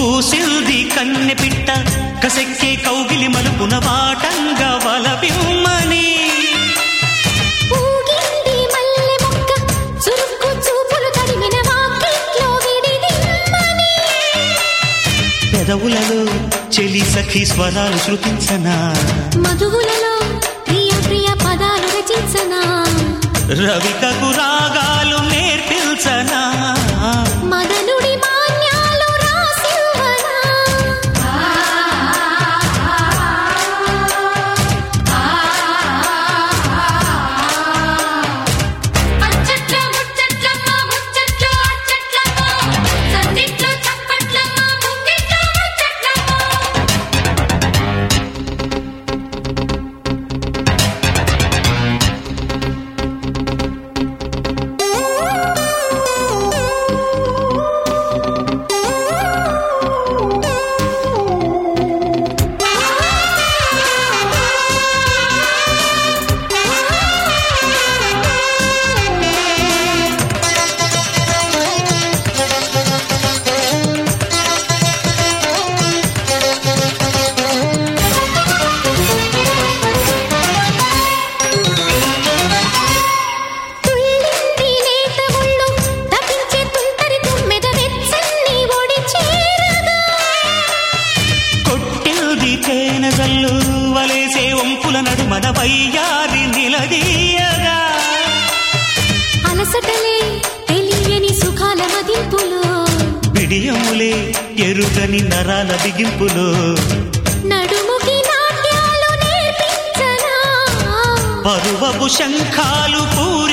కూసిల్ది కన్నె పిట్ట కసెక్కే కౌగిలి మలుపున వాటంగా వలపిమ్మని ఊగింది మల్లె మొక్క చురుక్కు చూపులు తడిమిన వాకిట్లో విడిదిమ్మని పెదవులలో చెలి సఖి స్వరాలు శృతించనా మధువులలో ప్రియ ప్రియ పదాలు రచించనా రవికకు రాగాలు నేర్పించనా మదనుడి మాన్యాలు రాసివ్వనా అచ్చట్ల ముచ్చట్లమ్మ ముచ్చట్లు అచ్చట్లమ్మ సందిట్లో చప్పట్లమ్మ ముంగిట్లో ముచ్చట్లమ్మ తుళ్ళింది లేత ముళ్ళు తపించే తుంటరి తుమ్మెద వెచ్చని ఒడి చేరగా కొట్టిల్ది తేనెగల్లు వలేసే వంపుల నడుమన వయ్యారి నిలదీయగా అలసటలే తెలియని సుఖాల మదింపులో బిడియములే ఎరుగని నరాల బిగింపులో నడుముకి నాట్యాలు నేర్పించనా పరువపు శంఖాలు పూరించనా